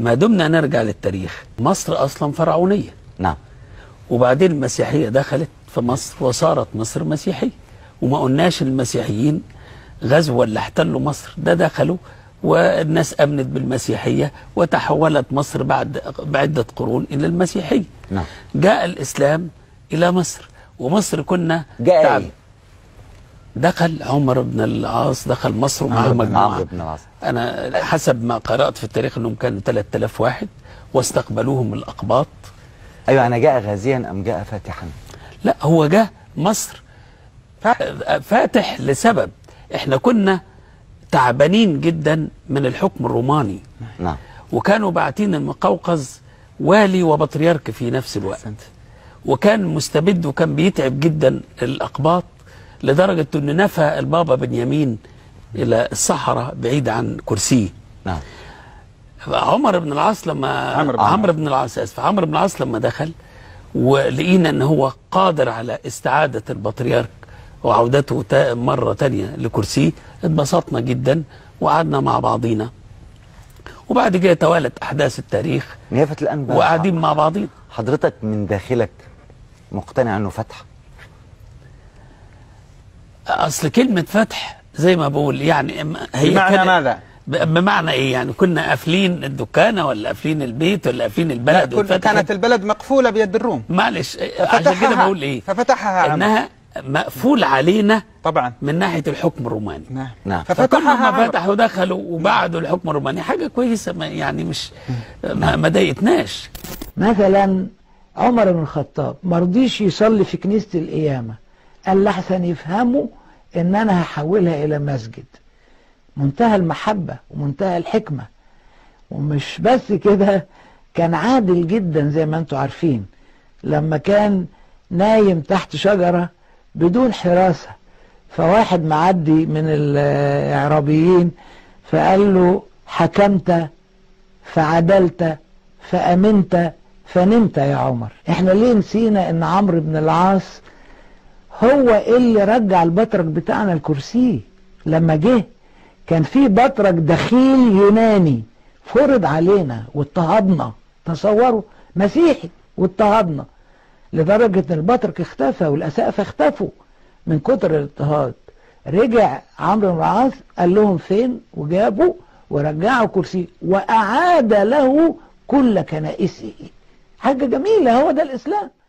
ما دمنا نرجع للتاريخ مصر اصلا فرعونيه نعم وبعدين المسيحيه دخلت في مصر وصارت مصر مسيحيه وما قلناش المسيحيين غزوا ولا احتلوا مصر ده دخلوا والناس امنت بالمسيحيه وتحولت مصر بعد بعده قرون الى المسيحيه نعم. جاء الاسلام الى مصر ومصر كنا جاء تعب- إيه؟ دخل عمر بن العاص دخل مصر ومعه عمرو بن- مجموعه عمرو بن العاص. انا حسب ما قرات في التاريخ انهم كانوا 3000 واحد واستقبلوهم الاقباط ايوه انا جاء غازيا ام جاء فاتحا لا هو جه مصر فاتح لسبب احنا كنا تعبانين جدا من الحكم الروماني نعم وكانوا باعتين المقوقز والي وبطريرك في نفس الوقت وكان مستبد وكان بيتعب جدا الأقباط لدرجة أنه نفى البابا بنيامين إلى الصحراء بعيد عن كرسيه نعم عمر بن العاص لما عمرو بن عمرو بن العاص اسف عمرو بن العاص لما دخل ولقينا ان هو قادر على استعاده البطريرك وعودته تا- مره تانية لكرسيه اتبسطنا جدا وقعدنا مع بعضينا وبعد كده توالت احداث التاريخ نيافة الأنبا وقاعدين مع بعضين حضرتك من داخلك مقتنع انه فتح اصل كلمه فتح زي ما بقول يعني م- هي بمعنى كانت- ماذا؟ ب- بمعنى ايه يعني كنا قافلين الدكانه ولا قافلين البيت ولا قافلين لا البلد كل- واتفتحت؟ كانت البلد مقفولة بيد الروم معلش عشان كده ففتحها بقول ايه ففتحها عمرو. انها مقفول علينا طبعا من ناحيه الحكم الروماني نعم نعم. فكل ففتحها ما عمرو. فتحوا دخلوا وبعدوا الحكم الروماني حاجه كويسه ما يعني مش ما, ما ضايقتناش مثلا عمر بن الخطاب ما رضيش يصلي في كنيسة القيامة قال لحسن يفهموا ان انا هحولها الى مسجد منتهى المحبة ومنتهى الحكمة ومش بس كده كان عادل جدا زي ما انتم عارفين لما كان نايم تحت شجرة بدون حراسة فواحد معدي من الإعرابيين فقال له حكمت فعدلت فأمنت فنمت يا عمر احنا ليه نسينا ان عمرو بن العاص هو اللي رجع البطرك بتاعنا الكرسي لما جه كان في بطرك دخيل يوناني فرض علينا واضطهدنا تصوروا مسيحي واضطهدنا لدرجة ان البطرك اختفى والاسقفة اختفوا من كتر الاضطهاد رجع عمرو بن العاص قال لهم فين وجابوا ورجعوا كرسي واعاد له كل كنائسه حاجة جميلة هو ده الاسلام